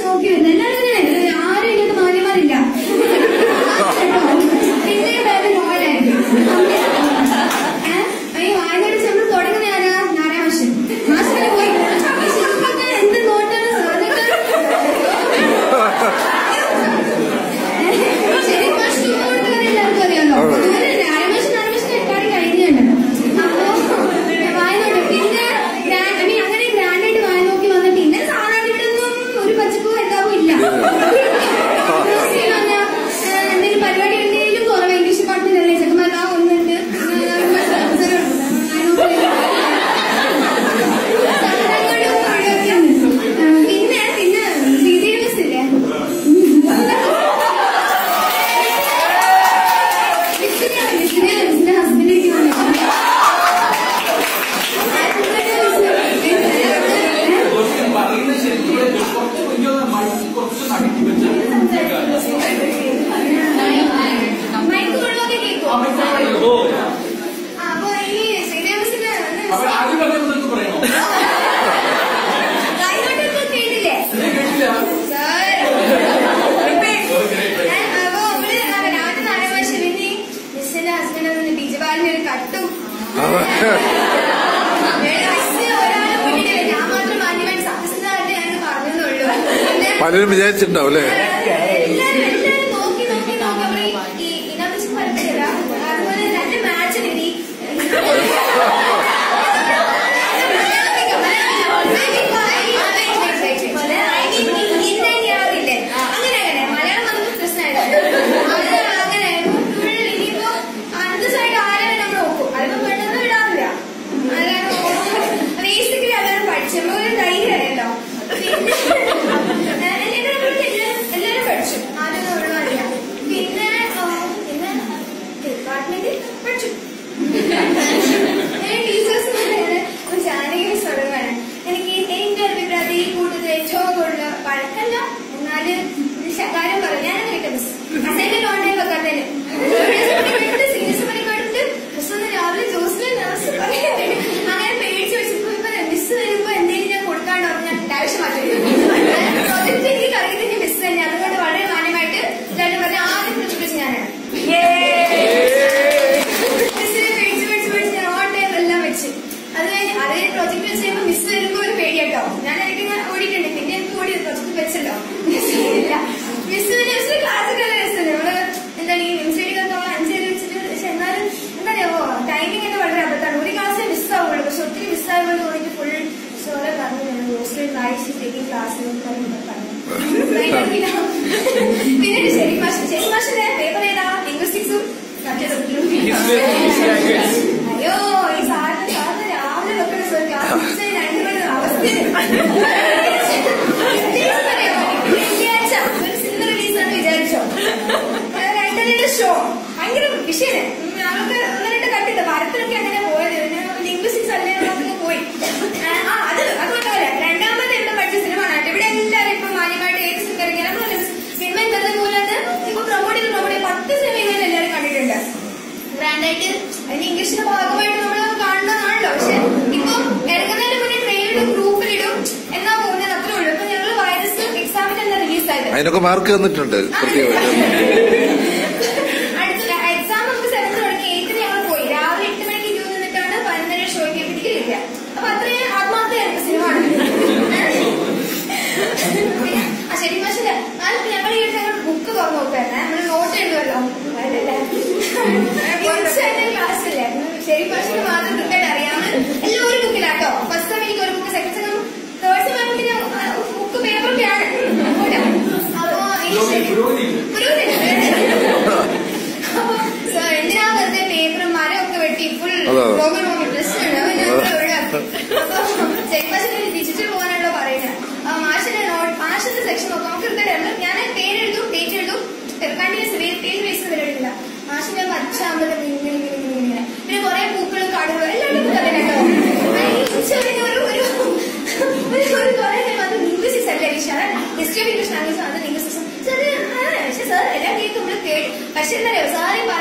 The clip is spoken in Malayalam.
നോക്കി വരുന്നത് എല്ലാവരും ഇങ്ങനെ, ആരും ഇങ്ങനത്തെ മാന്യന്മാരില്ല പിന്നെ വേറെ മോഡലായിരിക്കും ഈ വായനയുടെ ചെന്ന് തുടങ്ങുന്ന ആരാ നാരായ മാഷൻ മാഷിനെ പോയി "മാഷ് എന്ത് നോട്ടാണ് സാധനങ്ങൾ ശരി മാഷ് കൊടുത്ത കഥ എല്ലാവർക്കും അറിയാലോ അതുപോലെ നാരായണമാഷൻ നാരായണമാഷൻ എല്ലാവരും കഴിഞ്ഞുണ്ട് അപ്പോ വായനോട്ട് പിന്നെ ഗ്രാൻഡ് ഐ മീൻ അങ്ങനെ ഗ്രാൻഡ് ആയിട്ട് വായ നോക്കി വന്നിട്ട് പിന്നെ സാധാരണ ഇവിടെ ഒന്നും ഒരു പച്ചപ്പോ എന്താവും ഇല്ല എന്തെങ്കിലും പരിപാടി ഉണ്ടെങ്കിലും കുറവ് ഇംഗ്ലീഷ് ഡിപ്പാർട്ട്മെന്റ് അല്ലേ ചെക്കന്മാർ ആ ഒന്നുണ്ട് പിന്നെ പിന്നെ ശ്രീദേവി മിസ് ഇല്ലേ മിസ്സിനെ മിസ്സിനെ മിസ്സിന്റെ ഹസ്ബൻഡിലേക്ക് പറയുന്നത് ശരിക്കും ഇവിടെ കുറച്ച് എനിക്കൊന്ന് മൈക്ക് കുറച്ച് നടുക്കി വെച്ചാൽ മൈക്ക് കൊള്ളൊക്കെ കേൾക്കും ഓ അപ്പൊ ഈ ശ്രീദേവി മിസ്സിന് അപ്പൊ ആദ്യം പറയുന്നത് നിങ്ങൾക്ക് പറയണോ കൈകൊണ്ടൊക്കെ കേട്ടില്ലേ ഞാൻ കേട്ടില്ല സാർ അപ്പൊ നമ്മള് രാവിലെ നാളെ മാസം പിന്നെ മിസ്സിന്റെ ഹസ്ബൻഡ് ബിജുപാലിന് ഒരു കട്ടും മിസ് ഒരാളെ മുന്നിൽ ഞാൻ മാത്രം മാന്യമായിട്ട് സത്യസന്ധമായിട്ട് ഞാൻ പറഞ്ഞെന്നുള്ളൂ പിന്നെ പലരും വിചാരിച്ചിട്ടുണ്ടാവും അല്ലേ എല്ലാരും എല്ലാരും നോക്കി നോക്കി നോക്കി അപ്പൊ ഈ ഇനോവേഷൻ പരമ്പര അതുപോലെ രണ്ട് മാച്ച് കിട്ടി അങ്ങനെ അങ്ങനെ മലയാളം നമുക്ക് പ്രശ്നമായില്ല അങ്ങനെ ഫുൾ ഇനിയിപ്പോ അന്തസ്സായിട്ട് ആരെ നമ്മൾ നോക്കും അതിപ്പോ പെട്ടെന്ന് വിടാറില്ല അല്ലാതെ ബേസിക്കലി അതാണ് പഠിച്ചപ്പോ ഒരു ധൈര്യം അറിയല്ലോ പിന്നെ എന്റെ കൂടെ എല്ലാവരും എല്ലാവരും പഠിച്ചു ആരും ഒഴിവാറില്ല പിന്നെ ആ, പിന്നെ ഡിപ്പാർട്ട്മെന്റിൽ പഠിച്ചു ടീച്ചേഴ്സ് ജാനകി തുടങ്ങാണ് എനിക്ക് എന്റെ അഭിപ്രായത്തിൽ ഈ കൂട്ടത്തിൽ ഏറ്റവും കൂടുതൽ പഴക്കല്ല എന്നാല് ഒരു ശകാരം പറഞ്ഞു ഞാനത് കിട്ടും മിസ് അസൈൻമെന്റ് ഓൺലൈൻ വെക്കാത്തതിന് സീരിയസ് പണിക്കെടുത്ത് മിസ് ഒന്ന് രാവിലെ ജോസിലെ നഴ്സ് പറയുന്നത് അങ്ങനെ പേടിച്ച് വെച്ചപ്പോ ഇപ്പൊ മിസ് വരുമ്പോ എന്തെങ്കിലും ഞാൻ കൊടുക്കാണ്ടോ ഞാൻ അത്യാവശ്യം മാറ്റി പ്രോജക്ട് എനിക്ക് അറിയുന്നത് മിസ് തന്നെ അതുകൊണ്ട് വളരെ മാന്യമായിട്ട് എല്ലാവരും പറഞ്ഞ ആദ്യം വിളിച്ചു ഞാനാണ് മിസ്സിനെ പേടിച്ച് പേടിച്ച് പേടിച്ച് ഞാൻ ഓൺ ടൈം എല്ലാം വെച്ച് അത് കഴിഞ്ഞ് അതേ പ്രോജക്ട് വെച്ച് കഴിയുമ്പോൾ മിസ് വരുമ്പോ ഒരു പേടിയാട്ടോ ഞാൻ എനിക്ക് ഞാൻ ഓടിയിട്ടുണ്ട് പിന്നെ എനിക്ക് ഓടി പ്രോജക്ട് വെച്ചല്ലോ മിസ് ഇല്ല മിസ് മിസ് ക്ലാസ് ഒക്കെ രസമല്ലേ നമ്മള് എന്താണ് ഈ മിസ് നമ്മൾ അഞ്ച് പേര് വെച്ചിട്ട് പക്ഷെ എന്നാലും എന്താ അറിയാമോ ടൈമിംഗ് ഒക്കെ വളരെ അബദ്ധമാണ് ഒരു ക്ലാസ്സിൽ മിസ് ആവുള്ളൂ പക്ഷെ ഒത്തിരി മിസ് ആയതുകൊണ്ട് തോന്നിട്ട് ഫുൾ സോറെ പറഞ്ഞു ഹോസ്റ്റലിൽ വായിച്ച് ടേക്കിംഗ് ക്ലാസ് പറഞ്ഞു പിന്നെ ശരി മാഷ് ശരി മാഷിന്റെ പേപ്പർ ഏതാ ലിംഗ്വിസ്റ്റിക്സും അയ്യോ ഈ സാറിന് സാറിന് രാവിലെ വെക്കണ സാർ ക്ലാസ് രണ്ടുപേരും അവസ്ഥ വെള്ളിയാഴ്ച ഒരു സിനിമ റിലീസാന്ന് വിചാരിച്ചോ രണ്ടരയുടെ ഷോ ഭയങ്കര വിഷയം ഞങ്ങൾക്ക് ഒന്ന് രണ്ട് കണ്ടിട്ട് ഭരത്തിലൊക്കെ അങ്ങനെ പോയത് ലിംഗ്വിസ്റ്റിക്സ് അല്ലേ നമുക്ക് പോയി ആ അത് അതുകൊണ്ടല്ല രണ്ടാമത് ഇവിടെ പഠിച്ച സിനിമ ആണ് ഇവിടെ എല്ലാവരും ഇപ്പൊ മാന്യമായിട്ട് ഏത് സിനിമ ഇറങ്ങിയാലും സിനിമ എന്താ മൂലത്ത് ഇപ്പൊ പ്രൊമോട്ട് ചെയ്ത് പ്രൊമോട്ട് ചെയ്ത് പത്ത് സിനിമകൾ എല്ലാവരും കണ്ടിട്ടുണ്ട് ബ്രാൻഡായിട്ട് അതിന്റെ ഇംഗ്ലീഷിന്റെ ഭാഗമായിട്ട് നമ്മൾ കാണുന്നതാണല്ലോ പക്ഷെ ഇപ്പൊ ഇറങ്ങുന്നതിന് മുന്നേ ട്രെയിനിലും ഗ്രൂപ്പിലിടും എന്നാ പോകുന്നത് അത്രേ ഉള്ളൂ ഇപ്പൊ ഞങ്ങൾ വൈറസ് എക്സാമിന് എന്താ റിലീസ് ആയത് അതിനൊക്കെ മാർക്ക് തന്നിട്ടുണ്ട് പ്രത്യേകമായിട്ട് അടുത്ത എക്സാം നമുക്ക് സെവൻത്ത് തുടങ്ങി എയ്ത്തിന് ഞങ്ങൾ പോയി രാവിലെ എട്ട് മണിക്ക് ക്യൂ നിന്നിട്ടാണ് പതിനൊന്നര ഷോയ്ക്ക് പിടിക്ക് കിട്ടുക അപ്പൊ അത്രയും ആത്മാർത്ഥമായിരുന്നു സിനിമ ആ ശരി പക്ഷേ ഞങ്ങൾ ഈ ഞങ്ങൾ ബുക്ക് തുറന്നു നോക്കായിരുന്നേ നമ്മൾ നോട്ട് എഴുതുമല്ലോ ക്ലാസ് ഇല്ലേ ശരി പക്ഷേ മാത്രം കൃത്യമായിട്ട് അറിയാവുന്ന എല്ലാവരും ബുക്കിലാട്ടോ ഫസ്റ്റ് സെം എനിക്ക് ഒരു book second sem third sem ആകുമ്പോൾ ബുക്ക് പേപ്പറൊക്കെയാണ് അപ്പോ ഈ ശരി പുരോഗതിയില്ല അപ്പൊ സാർ എന്തിനാ വെറുതെ പേപ്പറും മരമൊക്കെ വെട്ടി ഫുൾ അതെ. പോകണം പ്രശ്നമുണ്ട് അപ്പൊ ഞാൻ ഒഴിവാക്കി അപ്പൊ ചെക്മാഷിന് ഡിജിറ്റൽ പോകാനാണല്ലോ പറയുന്നത് അപ്പൊ മാഷിന്റെ നോട്ട് മാഷിന്റെ സെക്ഷൻ നോക്കാം നമുക്ക് കൃത്യമായിട്ട് ഞാൻ പേരെഴുതും ഡേറ്റ് എഴുതും കണ്ടിന്യൂസ് പേര് ബേസ് പരിപാടിയില്ല മാഷിന്റെ പച്ചാമ്പത് ഇങ്ങനെ ഇങ്ങനെ ഇങ്ങനെ ഇങ്ങനെ പിന്നെ കുറെ പൂക്കളും കാടുകളും എല്ലാവരും തന്നെ കേട്ടോ ഉച്ചവരെ ഒരു ഒരു ഒരു ഒരു കുറെ അത് ലിംഗ്വിസ്റ്റിക്സ് അല്ലേ വിഷയം ഹിസ്റ്ററി ഓഫ് ഇംഗ്ലീഷ് ലാംഗ്വേജ് അത് ലിംഗ്വിസ്റ്റിക്സ് പക്ഷെ സാർ എല്ലാം കേൾക്കും നമ്മൾ കേട്ട് പക്ഷെ എന്താ പറയുക സാറ്